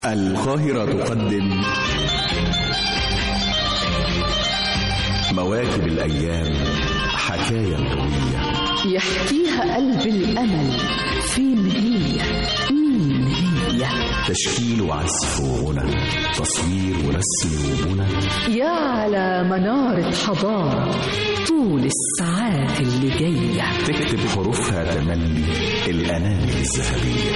القاهرة تقدم مواكب الأيام حكاية قوية يحكيها قلب الأمل فين هي مين هي تشكيل وعزف وغنى تصوير ورسم وبنى يا على منارة حضارة طول الساعات اللي جاية تكتب حروفها تملي الأنامل الذهبية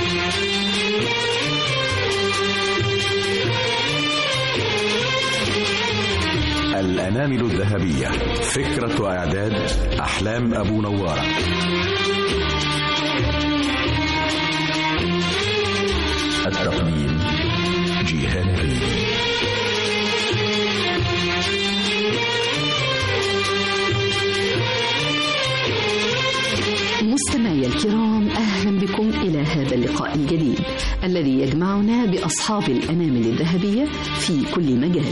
الأنامل الذهبية فكرة وإعداد أحلام أبو نوارة التقديم جيهان ريدي مستمعي الكرام أهلا بكم إلى هذا اللقاء الجديد الذي يجمعنا بأصحاب الأنامل الذهبية في كل مجال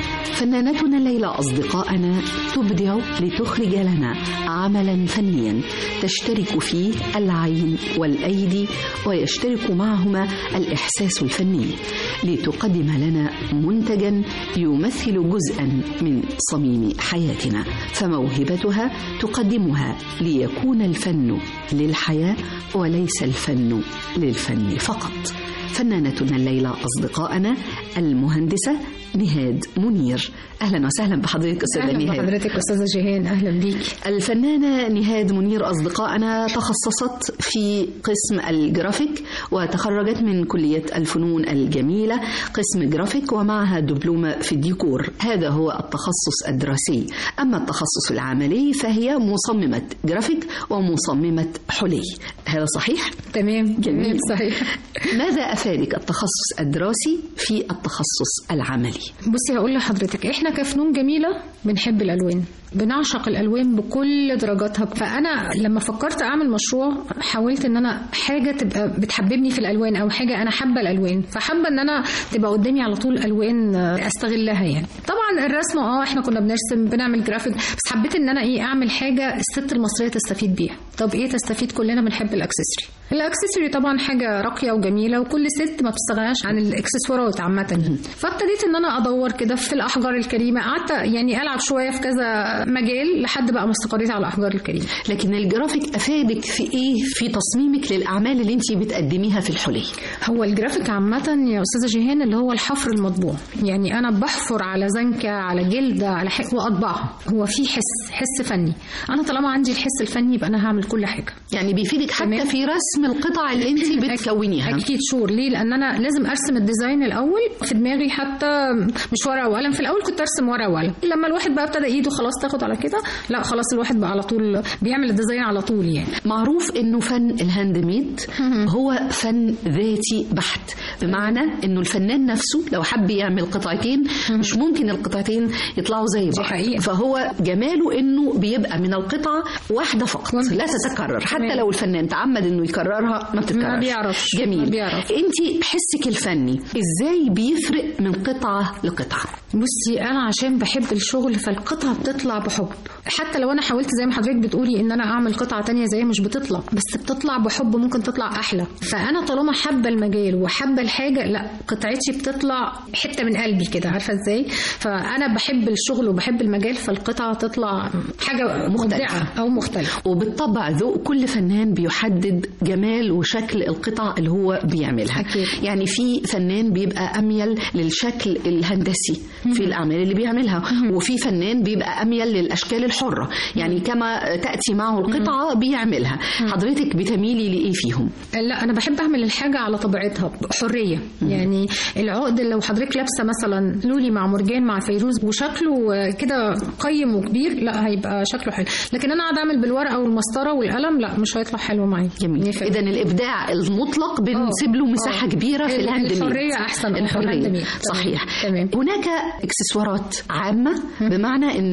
فنانتنا الليلة أصدقائنا تبدع لتخرج لنا عملا فنيا تشترك فيه العين والأيدي ويشترك معهما الإحساس الفني لتقدم لنا منتجا يمثل جزءا من صميم حياتنا فموهبتها تقدمها ليكون الفن للحياة وليس الفن للفن فقط فنانتنا الليلة أصدقائنا المهندسة نهاد منير أهلا وسهلا بحضرتك أستاذة اهلا نهاد بحضرتك استاذه جيهان اهلا بيكي الفنانة نهاد منير أصدقائنا تخصصت في قسم الجرافيك وتخرجت من كلية الفنون الجميلة قسم جرافيك ومعها دبلومة في الديكور هذا هو التخصص الدراسي أما التخصص العملي فهي مصممة جرافيك ومصممة حلي هذا صحيح؟ تمام جميل. جميل صحيح ماذا أفادك التخصص الدراسي في التخصص العملي؟ بصي هقول لحضرتك احنا كفنون جميله بنحب الالوان بنعشق الالوان بكل درجاتها فانا لما فكرت اعمل مشروع حاولت ان انا حاجه تبقى بتحببني في الالوان او حاجه انا حابه الالوان فحابه ان انا تبقى قدامي على طول الوان آه، استغلها يعني طبعا الرسم اه احنا كنا بنرسم بنعمل جرافيك بس حبيت ان انا ايه اعمل حاجه الست المصريه تستفيد بيها طب ايه تستفيد كلنا بنحب الاكسسوري الاكسسوري طبعا حاجه راقيه وجميله وكل ست ما بتستغناش عن الاكسسوارات عامه فابتديت ان انا ادور كده في الاحجار الكريمه قعدت يعني العب شويه في كذا مجال لحد بقى ما استقريت على الاحجار الكريمه لكن الجرافيك أفادك في إيه في تصميمك للأعمال اللي أنت بتقدميها في الحلي هو الجرافيك عامة يا أستاذة جيهان اللي هو الحفر المطبوع يعني أنا بحفر على زنكة على جلدة على حق وأطبعها هو في حس حس فني أنا طالما عندي الحس الفني يبقى أنا هعمل كل حاجة يعني بيفيدك حتى تمام. في رسم القطع اللي أنت بتكونيها أكيد شور ليه لأن أنا لازم أرسم الديزاين الأول في دماغي حتى مش ورقة وقلم في الأول كنت أرسم ورقة وقلم لما الواحد بقى ابتدى إيده خلاص تاخد على كده لا خلاص الواحد بقى على طول بيعمل الديزاين على طول يعني معروف انه فن الهاند ميد هو فن ذاتي بحت بمعنى انه الفنان نفسه لو حب يعمل قطعتين مش ممكن القطعتين يطلعوا زي بعض حقيقة. فهو جماله انه بيبقى من القطعه واحده فقط لا تتكرر حتى تمام. لو الفنان تعمد انه يكررها ما بتتكررش ما بيعرفش. جميل ما بيعرف. انت حسك الفني ازاي بيفرق من قطعه لقطعه بصي انا عشان بحب الشغل فالقطعه بتطلع بحب حتى لو انا حاولت زي ما حضرتك بتقولي ان انا اعمل قطعه تانية زي مش بتطلع بس بتطلع بحب ممكن تطلع احلى فانا طالما حابه المجال وحابه الحاجه لا قطعتي بتطلع حته من قلبي كده عارفه ازاي فانا بحب الشغل وبحب المجال فالقطعه تطلع حاجه مختلفة. مبدعه او مختلفه وبالطبع ذوق كل فنان بيحدد جمال وشكل القطع اللي هو بيعملها أكيد. يعني في فنان بيبقى أميل للشكل الهندسي في الأعمال اللي بيعملها وفي فنان بيبقى أميل للأشكال الحرة يعني كما تأتي معه القطعة بيعملها حضرتك بتميلي لإيه فيهم لا انا بحب اعمل الحاجه على طبيعتها حريه يعني العقد لو حضرتك لابسه مثلا لولي مع مرجان مع فيروز وشكله كده قيم وكبير لا هيبقى شكله حلو لكن انا قاعده اعمل بالورقه والمسطره والقلم لا مش هيطلع حلو معايا جميل يفرق. إذا الإبداع المطلق بنسيب له مساحة آه. كبيرة في ال- الهاند ميد الحرية أحسن، آه، الهاند الحرية ميد. تمام. صحيح تمام. هناك اكسسوارات عامة بمعنى ان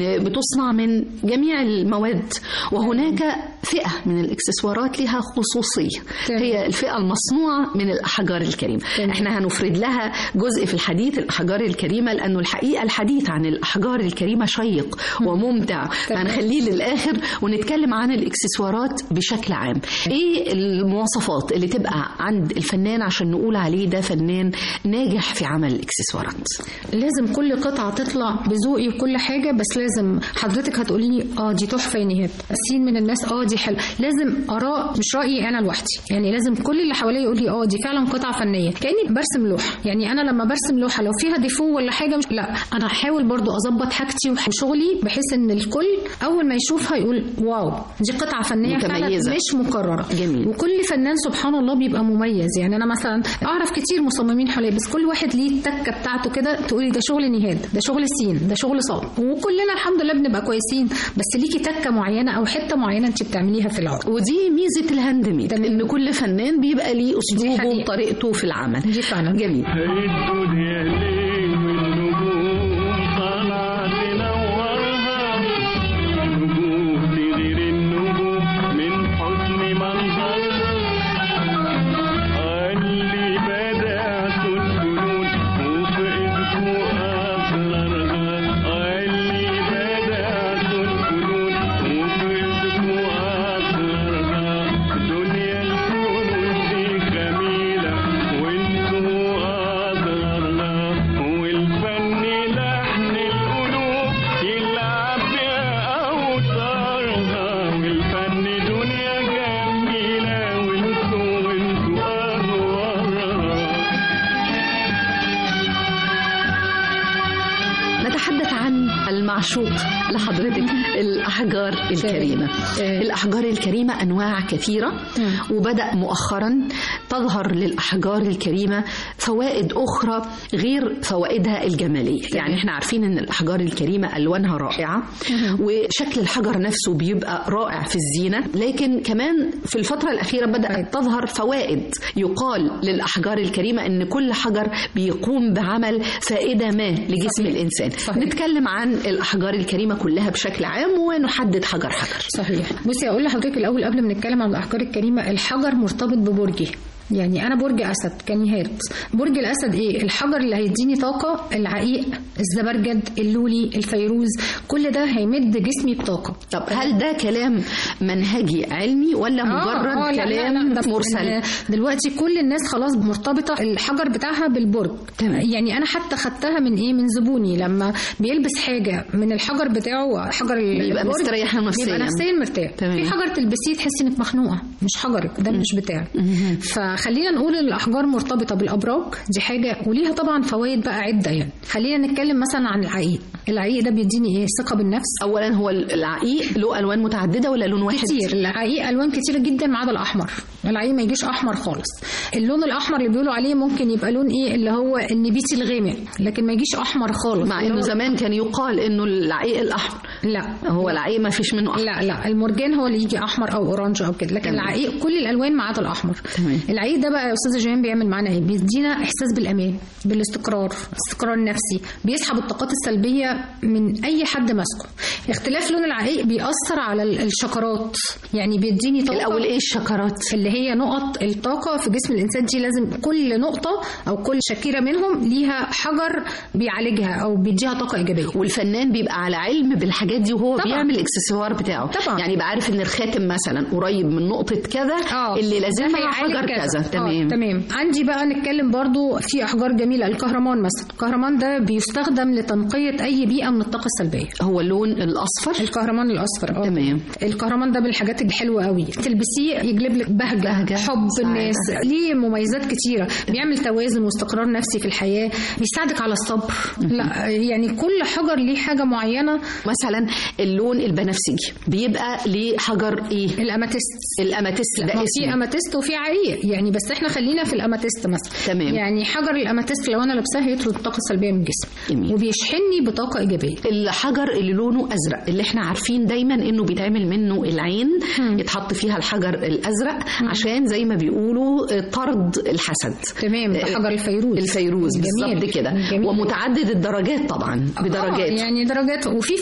تصنع من جميع المواد وهناك فئة من الإكسسوارات لها خصوصية تمام. هي الفئة المصنوعة من الأحجار الكريمة تمام. احنا هنفرد لها جزء في الحديث الأحجار الكريمة لأنه الحقيقة الحديث عن الأحجار الكريمة شيق وممتع تمام. فهنخليه للآخر ونتكلم عن الإكسسوارات بشكل عام إيه المواصفات اللي تبقى عند الفنان عشان نقول عليه ده فنان ناجح في عمل الإكسسوارات لازم كل قطعة تطلع بذوقي وكل حاجة بس لازم حضرتك هتقولي لي اه دي تحفة يا نهاد سين من الناس اه دي حلوة لازم آراء مش رأيي أنا لوحدي يعني لازم كل اللي حواليا يقول لي اه دي فعلا قطعة فنية كأني برسم لوحة يعني أنا لما برسم لوحة لو فيها ديفو ولا حاجة مش لا أنا هحاول برضو أظبط حاجتي وشغلي بحيث إن الكل أول ما يشوفها يقول واو دي قطعة فنية متميزة. فعلا مش مكررة جميل. وكل فنان سبحان الله بيبقى مميز يعني انا مثلا اعرف كتير مصممين حواليا بس كل واحد ليه التكه بتاعته كده تقولي ده شغل نهاد ده شغل سين ده شغل صاد وكلنا الحمد لله بنبقى كويسين بس ليكي تكه معينه او حته معينه انت بتعمليها في العرض ودي ميزة الهاند ميد ان كل فنان بيبقى ليه اسلوبه حقيقة. وطريقته في العمل دي فعلا جميل الدنيا ليه والنجوم طالعة تنورها نجوم تغير النجوم من حسن منظرها اللي بدأت الفنون وفي ايدكوا أسرارها اللي بدأت الفنون وفي ايدكوا أسرارها دنيا الفنون دي جميلة وانتوا أسرارها والفن لحن القلوب يلعب بأوتارها والفن دنيا جميلة وانتوا وانتوا أنوارها نتحدث عن المعشوق لحضرتك الأحجار الكريمة آه. الأحجار الكريمة أنواع كثيرة وبدأ مؤخرا تظهر للأحجار الكريمة فوائد أخرى غير فوائدها الجمالية يعني احنا عارفين أن الأحجار الكريمة ألوانها رائعة وشكل الحجر نفسه بيبقى رائع في الزينة لكن كمان في الفترة الأخيرة بدأت تظهر فوائد يقال للأحجار الكريمة أن كل حجر بيقوم بعمل فائدة ما لجسم صحيح. الإنسان صحيح. نتكلم عن الأحجار الكريمة كلها بشكل عام ونحدد حجر حجر صحيح بصي اقول لحضرتك الاول قبل ما نتكلم عن الاحجار الكريمه الحجر مرتبط ببرجي يعني انا برج اسد كنهاد برج الاسد ايه الحجر اللي هيديني طاقه العقيق الزبرجد اللولي الفيروز كل ده هيمد جسمي بطاقه طب هل ده كلام منهجي علمي ولا مجرد آه، لا، كلام لا، لا، ده مرسل دلوقتي كل الناس خلاص مرتبطه الحجر بتاعها بالبرج تمام. يعني انا حتى خدتها من ايه من زبوني لما بيلبس حاجه من الحجر بتاعه حجر بيبقى البرج، مستريح نفسياً. بيبقى نفسيا مرتاح تمام. في حجر تلبسيه تحسي انك مخنوقه مش حجرك ده مش بتاعك فخلينا نقول ان الاحجار مرتبطه بالابراج دي حاجه وليها طبعا فوائد بقى عده يعني خلينا نتكلم مثلا عن العقيق العقيق ده بيديني ايه ثقه بالنفس أولا هو العقيق له ألوان متعددة ولا لون واحد؟ كتير العقيق الوان كتيره جدا ما عدا الاحمر العقيق ما يجيش احمر خالص اللون الاحمر اللي بيقولوا عليه ممكن يبقى لون ايه اللي هو النبيتي الغامق لكن ما يجيش احمر خالص مع اللي إنه هو- زمان كان يقال إنه العقيق الأحمر لا هو العقيق ما فيش منه أحمر لا لا المرجان هو اللي يجي احمر او اورانج او كده لكن تمام. العقيق كل الالوان ما عدا الاحمر تمام. العقيق ده بقى يا استاذه جيهان بيعمل معانا ايه بيدينا احساس بالامان بالاستقرار استقرار نفسي بيسحب الطاقات السلبيه من اي حد ماسكه اختلاف لون العقيق بيأثر على ال- الشكرات يعني بيديني طاقه الأول إيه الشكرات؟ اللي هي نقط الطاقة في جسم الإنسان دي لازم كل نقطة أو كل شكيرة منهم ليها حجر بيعالجها أو بيديها طاقة إيجابية والفنان بيبقى على علم بالحاجات دي وهو طبعاً. بيعمل الاكسسوار بتاعه طبعاً. يعني يبقى عارف ان الخاتم مثلا قريب من نقطه كذا اه اللي لازمها ده هيعالج حجر كذا تمام آه تمام عندي بقى نتكلم برضو في احجار جميله الكهرمان مثلا الكهرمان ده بيستخدم لتنقيه اي بيئه من الطاقه السلبيه هو اللون الاصفر الكهرمان الاصفر اه تمام. الكهرمان ده من الحاجات الحلوه قوي تلبسيه يجلب لك بهجه, بهجة، حب سعادة. الناس ليه مميزات كتيره بيعمل توازن واستقرار نفسي في الحياه بيساعدك على الصبر لا يعني كل حجر ليه حاجه معينه مثلا اللون البنفسجي بيبقى ليه حجر ايه الاماتيست الاماتيست ده ما في اسمه اماتيست وفي عقيق يعني بس احنا خلينا في الاماتيست مثلا تمام. يعني حجر الاماتيست لو انا لابساه هيطرد الطاقه السلبيه من جسمي جميل. وبيشحنني بطاقه ايجابيه الحجر اللي لونه ازرق اللي احنا عارفين دايما انه بيتعمل منه العين يتحط فيها الحجر الازرق عشان زي ما بيقولوا طرد الحسد تمام ده حجر الفيروز الفيروز جميل. بالظبط كده جميل. ومتعدد الدرجات طبعا بدرجات آه يعني درجات وفي فيروز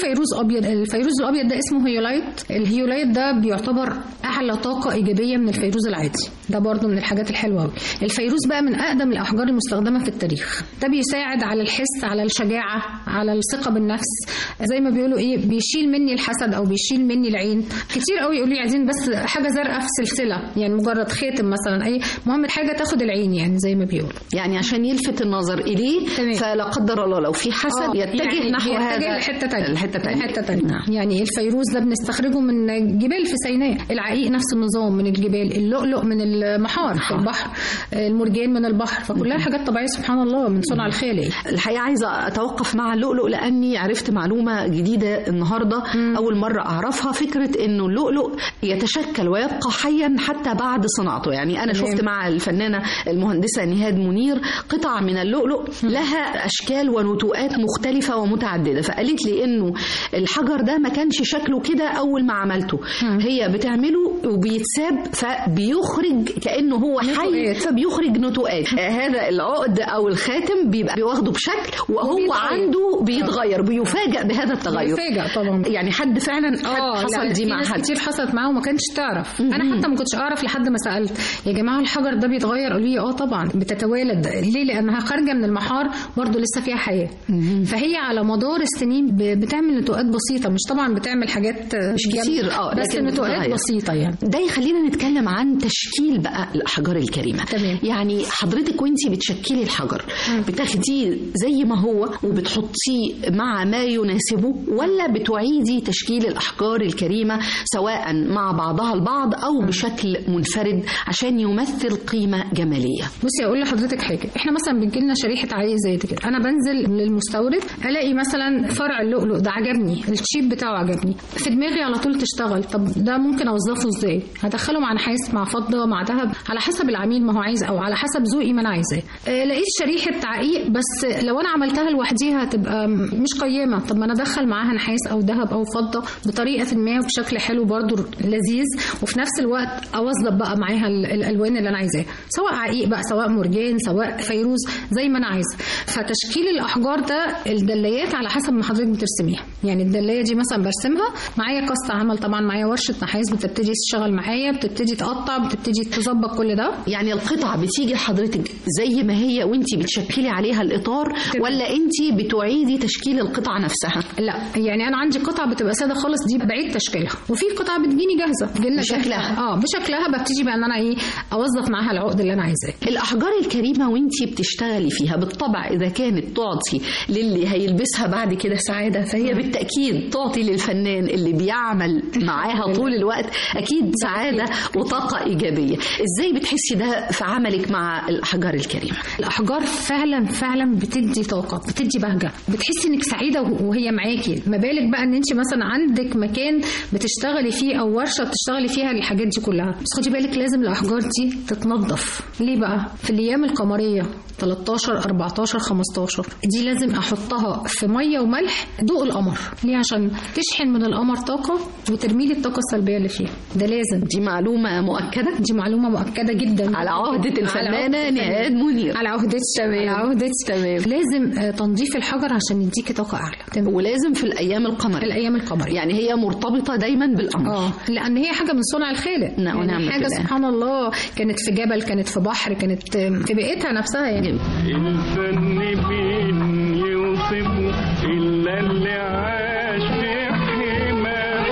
الابيض الفيروز الابيض ده اسمه هيولايت الهيولايت ده بيعتبر اعلى طاقه ايجابيه من الفيروز العادي ده برضو من الحاجات الحلوه قوي الفيروز بقى من اقدم الاحجار المستخدمه في التاريخ ده بيساعد على الحس على الشجاعه على الثقه بالنفس زي ما بيقولوا ايه بيشيل مني الحسد او بيشيل مني العين كتير قوي يقولوا لي عايزين بس حاجه زرقاء في سلسله يعني مجرد خاتم مثلا اي مهم حاجه تاخد العين يعني زي ما بيقولوا يعني عشان يلفت النظر اليه تمام. فلا قدر الله لو في حسد آه، يتجه يعني نحو بيتجه هذا لحته تانية الحته تانية حته تانية نعم. يعني الفيروز ده بنستخرجه من جبال في سيناء العقيق نفس النظام من الجبال اللؤلؤ من المحار في البحر المرجان من البحر فكلها حاجات طبيعيه سبحان الله من صنع الخالق الحقيقه عايزه اتوقف مع اللؤلؤ لاني عرفت معلومه جديده النهارده اول مره اعرفها فكره انه اللؤلؤ يتشكل ويبقى حيا حتى بعد صناعته يعني انا تمام. شفت مع الفنانه المهندسه نهاد منير قطع من اللؤلؤ لها اشكال ونتوءات مختلفه ومتعدده فقالت لي انه الحجر ده ما كانش شكله كده اول ما عملته هي بتعمله وبيتساب فبيخرج كانه هو حي نتوءات. فبيخرج نتوءات آه، هذا العقد او الخاتم بيبقى بياخده بشكل وهو وبيتغير. عنده بيتغير بيفاجئ بهذا التغير مفاجئ طبعا يعني حد فعلا حد اه حصل لا، دي في مع ناس حد كتير حصلت معاه وما كانتش تعرف انا حتى ما كنتش اعرف لحد ما سالت يا جماعه الحجر ده بيتغير قالوا لي اه طبعا بتتوالد ليه لانها خارجه من المحار برضه لسه فيها حياه فهي على مدار السنين ب- بتعمل نتوءات بسيطه مش طبعا بتعمل حاجات مش كتير، اه، بس لكن نتوءات بتتغير. بسيطه يعني ده يخلينا نتكلم عن تشكيل بقى الاحجار الكريمه تمام. يعني حضرتك وانتي بتشكلي الحجر بتاخديه زي ما هو وبتحطيه مع ما يناسبه ولا بتعيدي تشكيل الاحجار الكريمه سواء مع بعضها البعض او بشكل منفرد عشان يمثل قيمه جماليه بصي اقول لحضرتك حاجه احنا مثلا بتجي لنا شريحه عقيق زي دي كده انا بنزل للمستورد الاقي مثلا فرع اللؤلؤ ده عجبني الشيب بتاعه عجبني في دماغي على طول تشتغل طب ده ممكن اوظفه ازاي هدخله مع نحاس مع فضه مع ذهب على حسب العميل ما هو عايز او على حسب ذوقي ما انا عايزاه آه، لقيت شريحه عقيق بس لو انا عملتها لوحديها هتبقى م- مش قيمه طب ما انا ادخل معاها نحاس او ذهب او فضه بطريقه ما وبشكل حلو برضو لذيذ وفي نفس الوقت اوظف بقى معاها ال- الالوان اللي انا عايزاها سواء عقيق بقى سواء مرجان سواء فيروز زي ما انا عايزه فتشكيل الاحجار ده الدلايات على حسب ما حضرتك بترسميها يعني الدلايه دي مثلا برسمها معايا قص عمل طبعا معايا ورشه نحاس بتبتدي تشتغل معايا بتبتدي تقطع بتبتدي تظبط كل ده يعني القطعة بتيجي لحضرتك زي ما هي وانتي بتشكلي عليها الإطار تمام. ولا انتي بتعيدي تشكيل القطعة نفسها لا يعني انا عندي قطع بتبقى ساده خالص دي بعيد تشكيلها وفي قطع بتجيني جاهزه بتجيلنا بشكلها. جاهزة. اه بشكلها ببتدي بقى ان انا ايه اوظف معاها العقد اللي انا عايزاه الأحجار الكريمة وانتي بتشتغلي فيها بالطبع إذا كانت تعطي للي هيلبسها بعد كده سعادة فهي بالتأكيد تعطي للفنان اللي بيعمل معاها طول الوقت أكيد سعادة وطاقة إيجابية إزاي بتحسي ده في عملك مع الأحجار الكريمة الاحجار فعلا فعلا بتدي طاقه بتدي بهجه بتحسي انك سعيده وهي معاكي ما بالك بقى ان انت مثلا عندك مكان بتشتغلي فيه او ورشه بتشتغلي فيها الحاجات دي كلها بس خدي بالك لازم الاحجار دي تتنظف ليه بقى في الايام القمريه 13 14 15 دي لازم احطها في ميه وملح ضوء القمر ليه عشان تشحن من القمر طاقه وترمي لي الطاقه السلبيه اللي فيها ده لازم دي معلومة مؤكدة دي معلومه مؤكده جدا على عهدة على الفنانة عهدة نهاد منير على عهدتي تمام. على عهدتي تمام. لازم آه، تنظيف الحجر عشان يديكي طاقه اعلى تمام. ولازم في الأيام القمرية الايام القمريه يعني هي مرتبطة دايما بالقمر اه لان هي حاجه من صنع الخالق نعم، ونعم يعني حاجه بالله. سبحان الله كانت في جبل كانت في بحر كانت آه، في بيئتها نفسها يعني الفن مين يوصفه إلا اللي عاش في حماه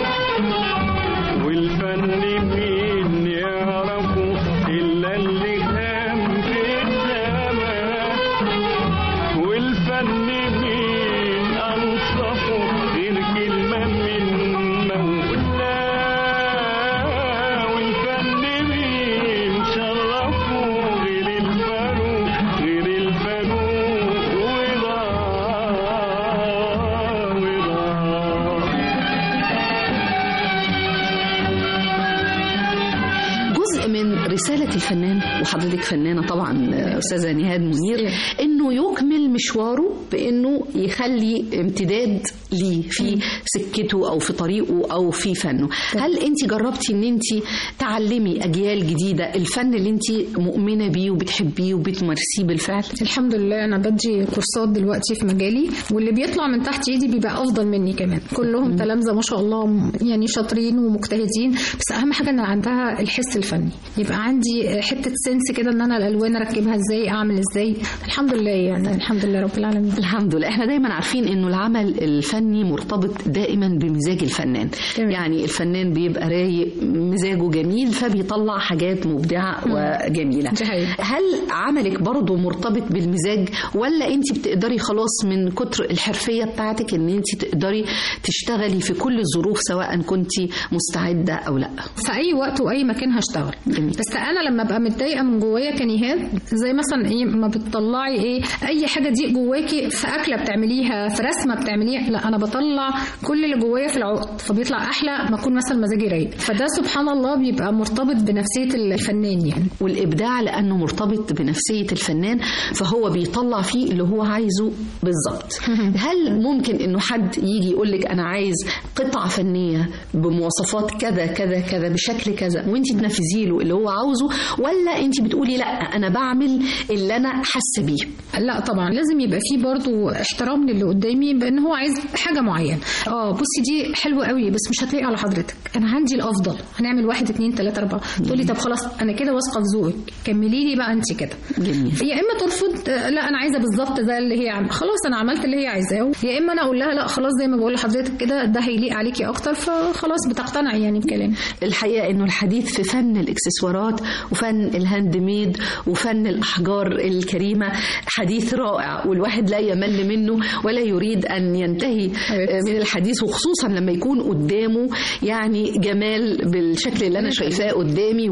والفن مين يعرفه إلا اللي كان في السماء والفن مين أنصفه غير كلمة من مولاه والفن مين شرفه غير الفاروق غير الفاروق الفنان وحضرتك فنانة طبعا أستاذة نهاد منير إنه يكمل مشواره بإنه يخلي امتداد ليه في سكته أو في طريقه أو في فنه هل أنت جربتي إن أنت تعلمي أجيال جديدة الفن اللي أنت مؤمنة بيه وبتحبيه وبتمارسيه بالفعل؟ الحمد لله انا بدي كورسات دلوقتي في مجالي واللي بيطلع من تحت ايدي بيبقى افضل مني كمان كلهم تلامذه ما شاء الله م- يعني شاطرين ومجتهدين بس اهم حاجه ان عندها الحس الفني يبقى عندي حته سنس كده ان انا الالوان اركبها ازاي اعمل ازاي الحمد لله يعني الحمد لله رب العالمين الحمد لله احنا دايما عارفين انه العمل الفني مرتبط دائما بمزاج الفنان تمام. يعني الفنان بيبقى رايق مزاجه جميل فبيطلع حاجات مبدعه وجميله دي حقيقة. هل عملك برضه مرتبط بالمزاج ولا انت بتقدري خلاص من كتر الحرفيه بتاعتك ان انت تقدري تشتغلي في كل الظروف سواء كنت مستعده او لا في اي وقت واي مكان هشتغل جميل. بس انا لما ابقى متضايقه من جوايا كنهاد زي مثلا ايه ما بتطلعي ايه اي حاجه دي جواكي في اكله بتعمليها في رسمه بتعمليها لا انا بطلع كل اللي جوايا في العقد فبيطلع احلى ما اكون مثلا مزاجي رايق فده سبحان الله بيبقى مرتبط بنفسيه الفنان يعني والابداع لانه مرتبط بنفسيه الفنان فهو بيطلع فيه اللي هو عايزه بالظبط هل ممكن انه حد يجي يقول لك انا عايز قطعه فنيه بمواصفات كذا كذا كذا بشكل كذا وانت تنفذي له اللي هو عاوزه ولا انت بتقولي لا انا بعمل اللي انا حاسه بيه لا طبعا لازم يبقى فيه برضو احترام للي قدامي بان هو عايز حاجه معينه اه بصي دي حلوه قوي بس مش هتلاقي على حضرتك انا عندي الافضل هنعمل واحد اتنين تلاته اربعه تقولي طب خلاص انا كده واثقه في ذوقك كملي لي بقى انت كده جميل يا اما ترفض آه، لا انا عايزه بالظبط زي اللي هي عم. خلاص انا عملت اللي هي عايزاه يا اما انا اقول لها لا خلاص زي ما بقول لحضرتك كده ده هيليق عليكي اكتر فخلاص بتقتنعي يعني بكلامي الحقيقة انه الحديث في فن الاكسسوارات وفن الهاند ميد وفن الاحجار الكريمة حديث رائع والواحد لا يمل منه ولا يريد ان ينتهي حبيبتي. من الحديث وخصوصا لما يكون قدامه يعني جمال بالشكل اللي انا شايفاه قدامي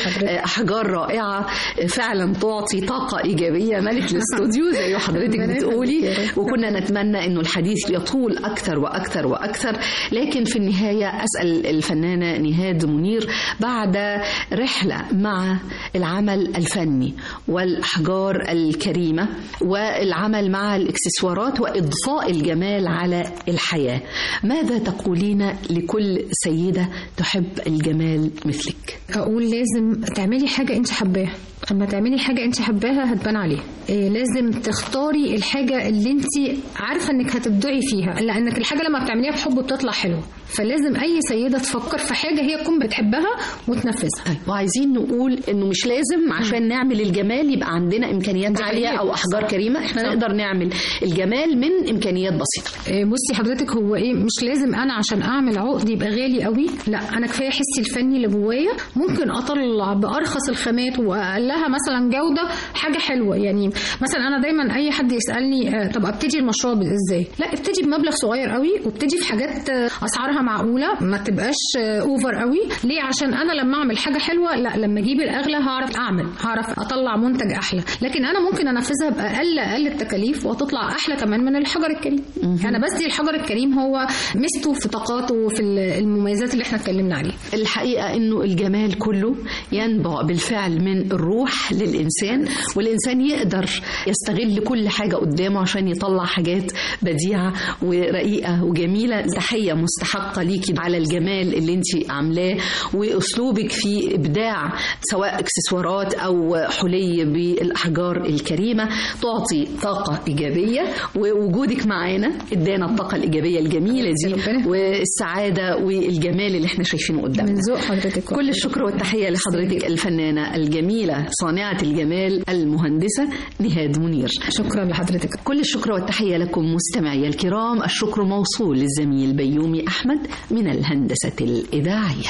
واحجار رائعة فعلا تعطي طاقة ايجابية ملك الاستوديو زي ما حضرتك ربنا بتقولي يخليك يا رب. وكنا نتمنى انه الحديث يطول اكثر واكثر واكثر لكن في النهايه اسال الفنانه نهاد منير بعد رحله مع العمل الفني والاحجار الكريمه والعمل مع الاكسسوارات واضفاء الجمال على الحياه ماذا تقولين لكل سيده تحب الجمال مثلك اقول لازم تعملي حاجه انت حباها اما تعملي حاجه انت حباها هتبان عليها إيه لازم تختاري الحاجه اللي انت عارفه انك هتبدعي فيها لانك الحاجه لما بتعمليها بحب بتطلع حلوه فلازم اي سيده تفكر في حاجه هي تكون بتحبها وتنفذها طيب وعايزين نقول انه مش لازم عشان نعمل الجمال يبقى عندنا امكانيات دي عاليه حقيقة. او احجار كريمه احنا صح. نقدر نعمل الجمال من امكانيات بسيطه إيه بصي حضرتك هو ايه مش لازم انا عشان اعمل عقد يبقى غالي قوي لا انا كفايه حسي الفني اللي جوايا ممكن اطلع بارخص الخامات واقلها مثلا جوده حاجه حلوه يعني مثلا انا دايما اي حد يسالني آه، طب ابتدي المشروع ازاي لا ابتدي بمبلغ صغير قوي وابتدي في حاجات آه، اسعارها معقوله ما تبقاش آه، اوفر قوي ليه عشان انا لما اعمل حاجه حلوه لا لما اجيب الاغلى هعرف اعمل هعرف اطلع منتج احلى لكن انا ممكن انفذها باقل اقل التكاليف وتطلع احلى كمان من الحجر الكريم انا بدي الحجر الكريم هو ميزته في طاقاته وفي المميزات اللي احنا اتكلمنا عليها الحقيقة انه الجمال كله ينبع بالفعل من الروح للإنسان والإنسان يقدر يستغل كل حاجة قدامه عشان يطلع حاجات بديعة ورقيقة وجميلة تحية مستحقة ليكي على الجمال اللي انت عاملاه وأسلوبك في إبداع سواء اكسسوارات أو حلي بالأحجار الكريمة تعطي طاقة إيجابية ووجودك معانا ادانا الطاقة الإيجابية الجميلة دي ربنا. والسعادة والجمال اللي احنا شايفينه قدامنا من ذوق حضرتك كل الشكر والتحية لحضرتك الفنانة الجميلة صانعة الجمال المهندسة نهاد منير شكرا لحضرتك كل الشكر والتحية لكم مستمعي الكرام الشكر موصول للزميل بيومي أحمد من الهندسة الإذاعية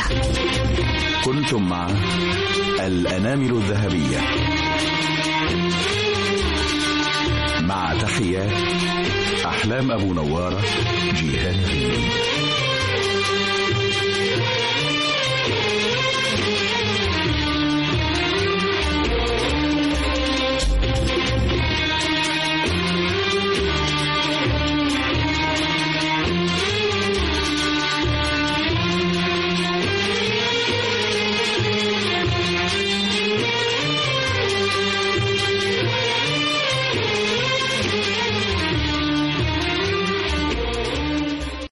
كنتم مع الأنامل الذهبية مع تحيات أحلام أبو نوارة جيهان ريمي